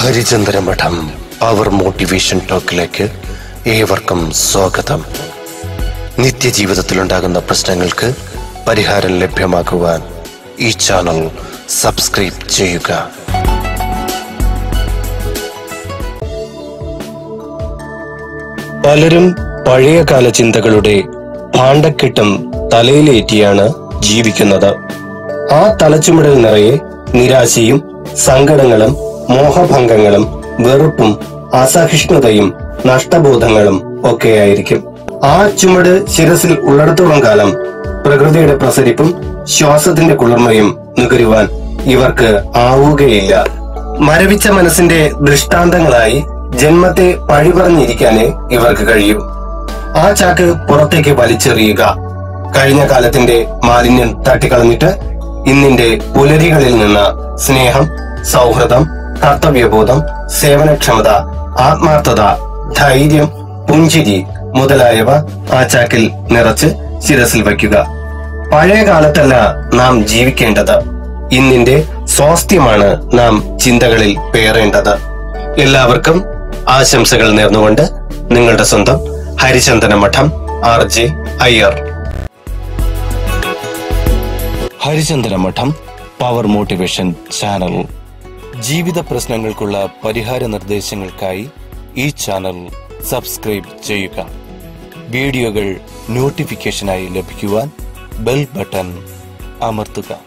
ഹരിചന്ദ്രമഠം power motivation ടോക്കിലേക്ക് ഏവർക്കും സ്വാഗതം നിത്യജീവിതത്തിലുണ്ടാകുന്ന പ്രശ്നങ്ങൾക്ക് പരിഹാരം ലഭ്യമാക്കുവാൻ ഈ ചാനൽ സബ്സ്ക്രൈബ് ചെയ്യുക പലരും പഴയകാല ചിന്തകളുടെ ഭാണ്ഡക്കെട്ടും തലയിലേറ്റിയാണ് ജീവിക്കുന്നത് ആ തലച്ചുമടൽ നിറയെ നിരാശയും സങ്കടങ്ങളും മോഹഭംഗങ്ങളും വെറുപ്പും അസഹിഷ്ണുതയും നഷ്ടബോധങ്ങളും ഒക്കെയായിരിക്കും ആ ചുമട് ശിരസിൽ ഉള്ളിടത്തോളം കാലം പ്രകൃതിയുടെ പ്രസരിപ്പും ശ്വാസത്തിന്റെ കുളിർമയും നുകരുവാൻ ഇവർക്ക് ആവുകയില്ല മരവിച്ച മനസ്സിന്റെ ദൃഷ്ടാന്തങ്ങളായി ജന്മത്തെ പഴിപറഞ്ഞിരിക്കാനേ ഇവർക്ക് കഴിയൂ ആ ചാക്ക് പുറത്തേക്ക് വലിച്ചെറിയുക കഴിഞ്ഞ കാലത്തിന്റെ മാലിന്യം തട്ടിക്കളഞ്ഞിട്ട് ഇന്നിന്റെ പുലരികളിൽ നിന്ന് സ്നേഹം സൗഹൃദം കർത്തവ്യബോധം സേവനക്ഷമത ആത്മാർത്ഥത ധൈര്യം പുഞ്ചിരി മുതലായവ ആ ചാക്കിൽ നിറച്ച് ശിരസിൽ വയ്ക്കുക പഴയ കാലത്തല്ല നാം ജീവിക്കേണ്ടത് ഇന്നിന്റെ സ്വാസ്ഥ്യമാണ് നാം ചിന്തകളിൽ പേറേണ്ടത് എല്ലാവർക്കും ആശംസകൾ നേർന്നുകൊണ്ട് നിങ്ങളുടെ സ്വന്തം ഹരിചന്ദന മഠം ആർ ജെ അയ്യർ ഹരിചന്ദന മഠം പവർ മോട്ടിവേഷൻ ചാനൽ ജീവിത പ്രശ്നങ്ങൾക്കുള്ള പരിഹാര നിർദ്ദേശങ്ങൾക്കായി ഈ ചാനൽ സബ്സ്ക്രൈബ് ചെയ്യുക വീഡിയോകൾ നോട്ടിഫിക്കേഷനായി ലഭിക്കുവാൻ ബെൽ ബട്ടൺ അമർത്തുക